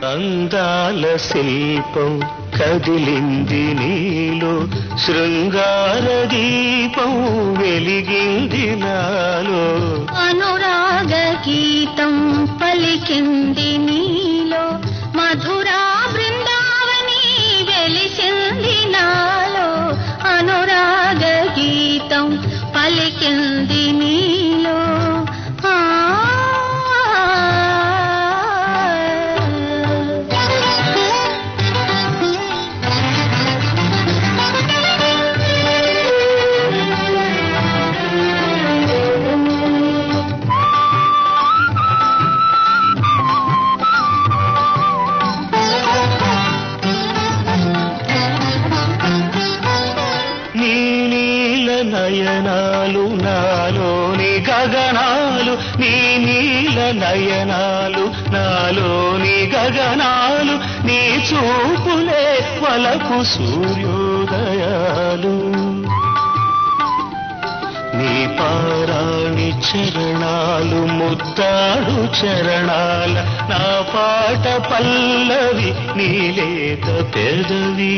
అందాల శిల్పం కదిలింది నీలో శృంగార దీపం వెలిగింది నాలో అనురాగ గీతం పలికింది నీలో మధురా బృందావని వెలిసింది నాలో అనురాగ గీతం పలికింది నీలో ఆ నీ నీల నయనాలు నాలోని గగనాలు నీ నీల నయనాలు నాలోని గగనాలు నీ చూపులే వలపు సూర్యోదయాలు నీ పారాణి చరణాలు ముద్దాడు చరణాల నా పాట పల్లవి నీలేత పెదవి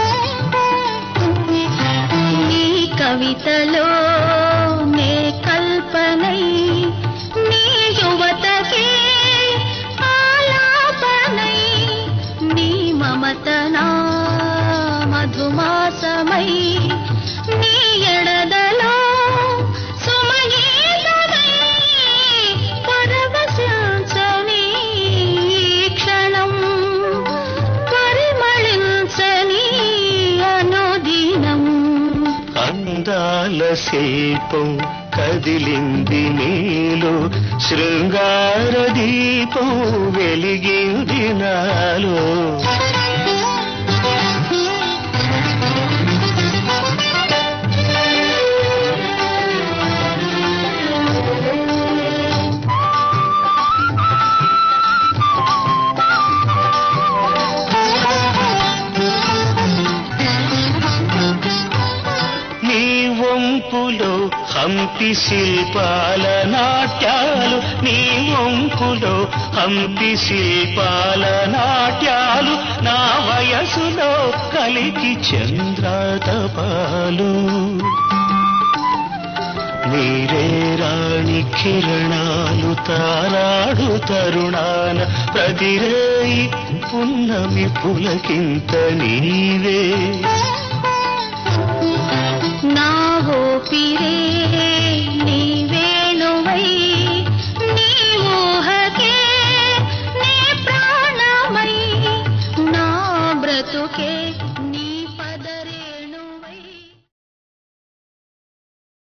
నీ కవితలో నే కల్పనై నీ యువతకే ఆలాపనై నీ మమత నా మధుమాసమై నీ ఎడదలో సుమగీతమై పరవశించని ఈ క్షణం పరిమళించని అనుదినం అందాల శిల్పం కదిలింది నీలో శృంగార దీపం వెలిగింది నాలో నీ వంపులో హంపి శిల్పాల నాట్యాలు నీ వంపులో హంపి శిల్పాల నాట్యాలు నా వయసులో కలికి చంద్రాతపాలు నీరే రాణి కిరణాలు తారాడు తరుణాన ప్రతిరేయి పున్నమి పులకింత నీవే నా ఊపిరే నీ వేణువై నీ ఊహకే నీ ప్రాణమై నా బ్రతుకే